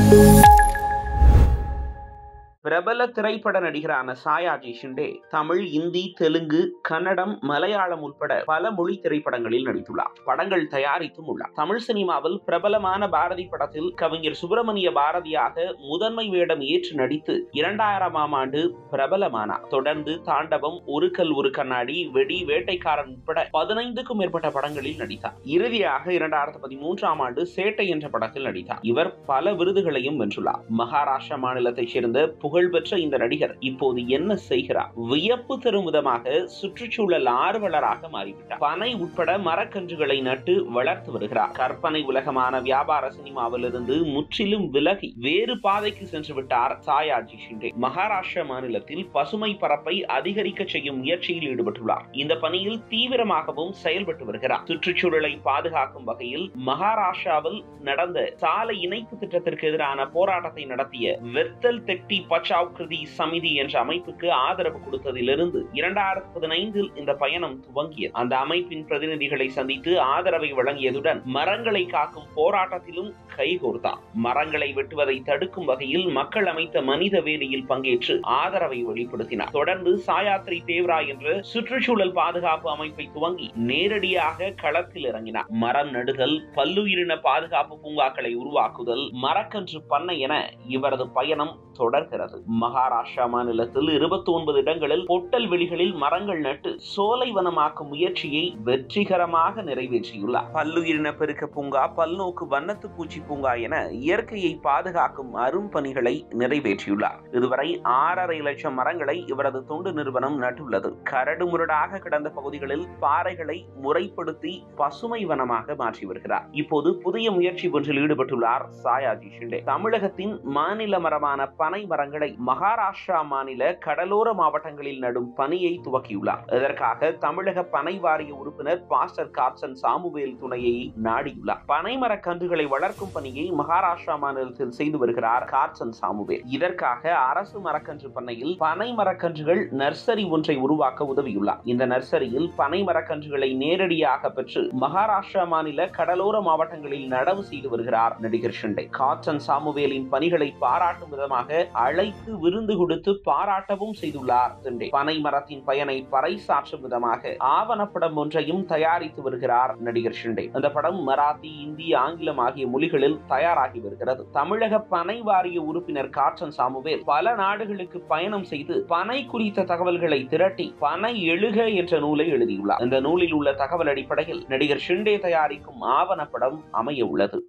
பிரபல திரைப்பட நடிகரான சாயாஜி ஷிண்டே தமிழ் இந்தி தெலுங்கு கன்னடம் மலையாளம் உட்பட பல மொழி திரைப்படங்களில் நடித்துள்ளார் படங்கள் தயாரித்தும் உள்ளார் தமிழ் சினிமாவில் பிரபலமான பாரதி படத்தில் கவிஞர் சுப்பிரமணிய பாரதியாக முதன்மை வேடம் ஏற்று நடித்து இரண்டாயிரமாம் ஆண்டு பிரபலமானார் தொடர்ந்து தாண்டவம் ஒரு கல் ஒரு கண்ணாடி வெடி வேட்டைக்காரன் உட்பட பதினைந்துக்கும் மேற்பட்ட படங்களில் நடித்தார் இறுதியாக இரண்டாயிரத்தி பதிமூன்றாம் ஆண்டு சேட்டை என்ற படத்தில் நடித்தார் இவர் பல விருதுகளையும் வென்றுள்ளார் மகாராஷ்டிரா மாநிலத்தைச் சேர்ந்த புகழ்பெற்ற இந்த நடிகர் இப்போது என்ன செய்கிறார் வியப்பு தரும் விதமாக சுற்றுச்சூழல் ஆர்வலராக மாறிவிட்டார் பனை உட்பட மரக்கன்றுகளை நட்டு வளர்த்து வருகிறார் கற்பனை உலகமான வியாபார சினிமாவிலிருந்து முற்றிலும் விலகி வேறு பாதைக்கு சென்று விட்டார் சாயாஜி ஷிண்டே மகாராஷ்டிரா மாநிலத்தில் பசுமை பரப்பை அதிகரிக்க செய்யும் முயற்சியில் ஈடுபட்டுள்ளார் இந்த பணியில் தீவிரமாகவும் செயல்பட்டு வருகிறார் சுற்றுச்சூழலை பாதுகாக்கும் வகையில் மகாராஷ்டிராவில் நடந்த சாலை இணைப்பு திட்டத்திற்கு எதிரான போராட்டத்தை நடத்திய வெத்தல் தெட்டி பச்சாவ் கிருதி சமிதி என்ற அமைப்புக்கு ஆதரவு கொடுத்ததிலிருந்து இரண்டாயிரத்தி பதினைந்தில் இந்த பயணம் துவங்கியது அந்த அமைப்பின் பிரதிநிதிகளை சந்தித்து ஆதரவை வழங்கியதுடன் மரங்களை காக்கும் போராட்டத்திலும் கைகோர்த்தார் மரங்களை வெட்டுவதை தடுக்கும் வகையில் மக்கள் அமைத்த மனித வேலியில் பங்கேற்று ஆதரவை வெளிப்படுத்தினார் தொடர்ந்து சாயாத்ரி தேவ்ரா என்ற சுற்றுச்சூழல் பாதுகாப்பு அமைப்பை துவங்கி நேரடியாக களத்தில் இறங்கினார் மரம் நடுதல் பல்லுயிரின பாதுகாப்பு பூங்காக்களை உருவாக்குதல் மரக்கன்று பண்ணை என இவரது பயணம் தொடர்கிறது மகாராஷ்டிரா மாநிலத்தில் இருபத்தி ஒன்பது இடங்களில் பொட்டல் வெளிகளில் மரங்கள் நட்டு சோலை வனமாக்கும் முயற்சியை வெற்றிகரமாக நிறைவேற்றியுள்ளார் பல்லுயிரின பெருக்க பூங்கா பல்நோக்கு வண்ணத்து பூச்சி பூங்கா என இயற்கையை பாதுகாக்கும் அரும் பணிகளை நிறைவேற்றியுள்ளார் இதுவரை ஆறரை லட்சம் மரங்களை இவரது தொண்டு நிறுவனம் நட்டுள்ளது கரடு முரடாக கிடந்த பகுதிகளில் பாறைகளை முறைப்படுத்தி பசுமை வனமாக மாற்றி வருகிறார் இப்போது புதிய முயற்சி ஒன்றில் ஈடுபட்டுள்ளார் சாயாஜி ஷிண்டே தமிழகத்தின் மாநில மரமான பனை மரங்களை மகாராஷ்டிரா மாநில கடலோர மாவட்டங்களில் நடும் பணியை துவக்கியுள்ளார் இதற்காக தமிழக பனை வாரிய உறுப்பினர் பாஸ்டர் காப்சன் சாமுவேல் துணையை நாடியுள்ளார் பனை மரக்கன்றுகளை வளர்க்கும் பணியை மகாராஷ்டிரா மாநிலத்தில் செய்து வருகிறார் கார்சன் சாமுவேல் இதற்காக அரசு மரக்கன்று பண்ணையில் பனை மரக்கன்றுகள் நர்சரி ஒன்றை உருவாக்க உதவியுள்ளார் இந்த நர்சரியில் பனை மரக்கன்றுகளை நேரடியாக பெற்று மகாராஷ்டிரா மாநில கடலோர மாவட்டங்களில் நடவு செய்து வருகிறார் நடிகர் ஷிண்டே கார்சன் சாமுவேலின் பணிகளை பாராட்டும் விதமாக அழைத்து விருந்து கொடுத்து பாராட்டவும் செய்துள்ளார் ஷிண்டே பனை மரத்தின் பயனை பறைசாற்றும் விதமாக ஆவணப்படம் ஒன்றையும் தயாரித்து வருகிறார் நடிகர் ஷிண்டே அந்த படம் மராத்தி இந்தி ஆங்கிலம் ஆகிய மொழிகளில் தயாராகி வருகிறது தமிழக பனை வாரிய உறுப்பினர் காற்றன் சாமுவேல் பல நாடுகளுக்கு பயணம் செய்து பனை குறித்த தகவல்களை திரட்டி பனை எழுக என்ற நூலை எழுதியுள்ளார் இந்த நூலில் உள்ள தகவல் அடிப்படையில் நடிகர் ஷிண்டே தயாரிக்கும் ஆவணப்படம் அமைய உள்ளது